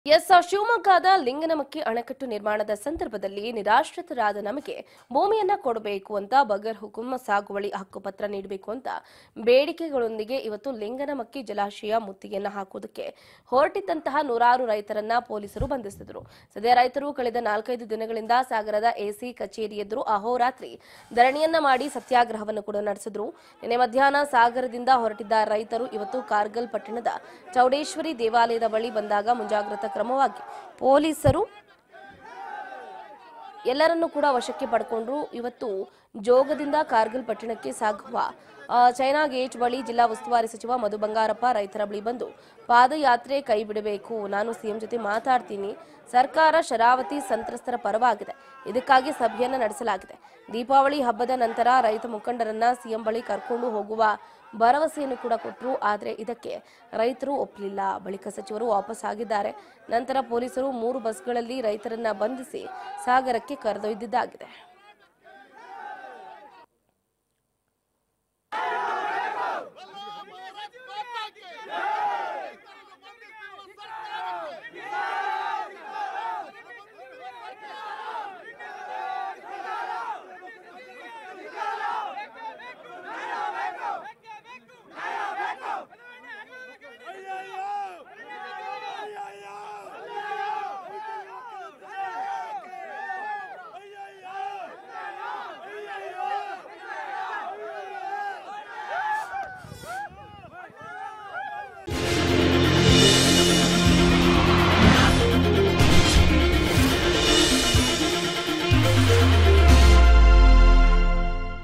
S ಶಿವಮೊಗ್ಗದ ಲಿಂಗನಮಕ್ಕಿ ಅಣೆಕಟ್ಟು ನಿರ್ಮಾಣದ ಸಂದರ್ಭದಲ್ಲಿ ನಿರಾಶ್ರಿತರಾದ ನಮಗೆ ಭೂಮಿಯನ್ನ ಕೊಡಬೇಕು ಅಂತ ಬಗರ್ ಹುಕುಂ ಸಾಗುವಳಿ ಹಕ್ಕುಪತ್ರ ನೀಡಬೇಕು ಅಂತ ಬೇಡಿಕೆಗಳೊಂದಿಗೆ ಇವತ್ತು ಲಿಂಗನಮಕ್ಕಿ ಜಲಾಶಯ ಮುತ್ತಿಗೆಯನ್ನ ಹಾಕುವುದಕ್ಕೆ ಹೊರಟಿದ್ದಂತಹ ನೂರಾರು ರೈತರನ್ನ ಪೊಲೀಸರು ಬಂಧಿಸಿದರು ಸದ್ಯ ರೈತರು ಕಳೆದ ನಾಲ್ಕೈದು ದಿನಗಳಿಂದ ಸಾಗರದ ಎಸಿ ಕಚೇರಿ ಎದುರು ಅಹೋರಾತ್ರಿ ಧರಣಿಯನ್ನ ಮಾಡಿ ಸತ್ಯಾಗ್ರಹವನ್ನು ಕೂಡ ನಡೆಸಿದ್ರು ನಿನ್ನೆ ಮಧ್ಯಾಹ್ನ ಸಾಗರದಿಂದ ಹೊರಟಿದ್ದ ರೈತರು ಇವತ್ತು ಕಾರ್ಗಲ್ ಪಟ್ಟಣದ ಚೌಡೇಶ್ವರಿ ದೇವಾಲಯದ ಬಳಿ ಬಂದಾಗ ಮುಂಜಾಗ್ರತಾ ಕ್ರಮವಾಗಿ ಪೊಲೀಸರು ಎಲ್ಲರನ್ನೂ ಕೂಡ ವಶಕ್ಕೆ ಪಡ್ಕೊಂಡ್ರು ಇವತ್ತು ಜೋಗದಿಂದ ಕಾರ್ಗಿಲ್ ಪಟ್ಟಣಕ್ಕೆ ಸಾಗುವ ಆ, ಚೈನಾ ಗೇಟ್ ಬಳಿ ಜಿಲ್ಲಾ ಉಸ್ತುವಾರಿ ಸಚಿವ ಮಧು ಬಂಗಾರಪ್ಪ ರೈತರ ಬಳಿ ಬಂದು ಪಾದಯಾತ್ರೆ ಕೈ ಬಿಡಬೇಕು ನಾನು ಸಿಎಂ ಜೊತೆ ಮಾತಾಡ್ತೀನಿ ಸರ್ಕಾರ ಶರಾವತಿ ಸಂತ್ರಸ್ತರ ಪರವಾಗಿದೆ ಇದಕ್ಕಾಗಿ ಸಭೆಯನ್ನ ನಡೆಸಲಾಗಿದೆ ದೀಪಾವಳಿ ಹಬ್ಬದ ನಂತರ ರೈತ ಮುಖಂಡರನ್ನ ಸಿಎಂ ಬಳಿ ಕರ್ಕೊಂಡು ಹೋಗುವ ಭರವಸೆಯನ್ನು ಕೂಡ ಕೊಟ್ಟರು ಆದರೆ ಇದಕ್ಕೆ ರೈತರು ಒಪ್ಪಲಿಲ್ಲ ಬಳಿಕ ಸಚಿವರು ವಾಪಸ್ ಆಗಿದ್ದಾರೆ ನಂತರ ಪೊಲೀಸರು ಮೂರು ಬಸ್ಗಳಲ್ಲಿ ರೈತರನ್ನ ಬಂಧಿಸಿ ಸಾಗರಕ್ಕೆ ಕರೆದೊಯ್ದಿದ್ದಾಗಿದೆ